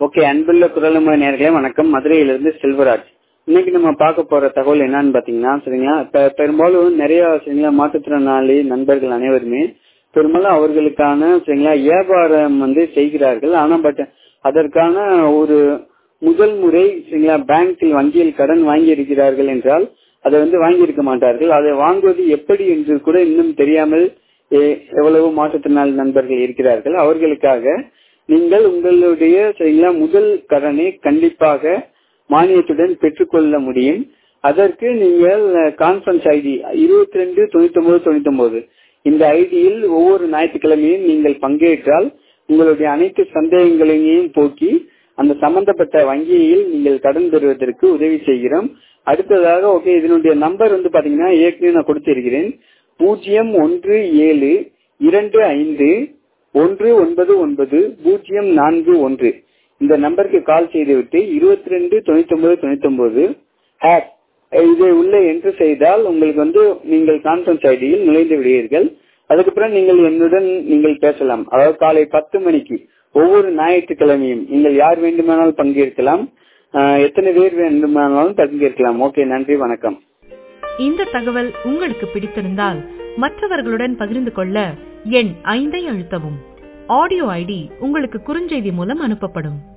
okay அன்புள்ள குரலுமை நேர்களே வணக்கம் மதுரையிலிருந்து செல்வராஜ் இன்னைக்கு நம்ம பார்க்க போற தகவல் என்னன்னு பாத்தீங்கன்னா சரிங்களா இப்ப பெரும்பாலும் நிறைய சரிங்களா மாற்றுத்திறனாளி நண்பர்கள் அனைவருமே பெரும்பாலும் அவர்களுக்கான சரிங்களா வியாபாரம் வந்து செய்கிறார்கள் ஆனா பட் அதற்கான ஒரு முதல் முறை சரிங்களா பேங்கில் வங்கியில் கடன் வாங்கி இருக்கிறார்கள் என்றால் அதை வந்து வாங்கியிருக்க மாட்டார்கள் அதை வாங்குவது எப்படி என்று கூட இன்னும் தெரியாமல் எ- எவ்வளவு மாற்றுத்திறனாளி நண்பர்கள் இருக்கிறார்கள் அவர்களுக்காக நீங்கள் உங்களுடைய சரிங்களா முதல் கடனை கண்டிப்பாக மானியத்துடன் பெற்றுக்கொள்ள முடியும் அதற்கு நீங்கள் கான்ஃபரன்ஸ் ஐடி இருபத்தி ரெண்டு தொண்ணூத்தி ஒன்பது தொண்ணூத்தி ஒன்பது இந்த ஐடியில் ஒவ்வொரு ஞாயிற்றுக்கிழமையும் நீங்கள் பங்கேற்றால் உங்களுடைய அனைத்து சந்தேகங்களையும் போக்கி அந்த சம்பந்தப்பட்ட வங்கியில் நீங்கள் கடன் பெறுவதற்கு உதவி செய்கிறோம் அடுத்ததாக ஓகே இதனுடைய நம்பர் வந்து பாத்தீங்கன்னா ஏற்கனவே நான் கொடுத்திருக்கிறேன் பூஜ்ஜியம் ஒன்று ஏழு இரண்டு ஐந்து ஒன்று ஒன்பது ஒன்பது பூஜ்ஜியம் நான்கு ஒன்று இந்த நம்பருக்கு கால் செய்துவிட்டு இருபத்தி ரெண்டு தொண்ணூத்தி ஒன்பது தொண்ணூத்தி ஒன்பது ஹேக் இதை உள்ள என்ட்ரு செய்தால் உங்களுக்கு வந்து நீங்கள் கான்ஃபரன்ஸ் ஐடியில் நுழைந்து விடுவீர்கள் அதுக்கப்புறம் நீங்கள் என்னுடன் நீங்கள் பேசலாம் அதாவது காலை பத்து மணிக்கு ஒவ்வொரு ஞாயிற்றுக்கிழமையும் நீங்கள் யார் வேண்டுமானாலும் பங்கேற்கலாம் ஆஹ் எத்தனை பேர் வேண்டுமானாலும் பங்கேற்கலாம் ஓகே நன்றி வணக்கம் இந்த தகவல் உங்களுக்கு பிடித்திருந்தால் மற்றவர்களுடன் பகிர்ந்து கொள்ள எண் ஐந்தை அழுத்தவும் ஆடியோ ஐடி உங்களுக்கு குறுஞ்செய்தி மூலம் அனுப்பப்படும்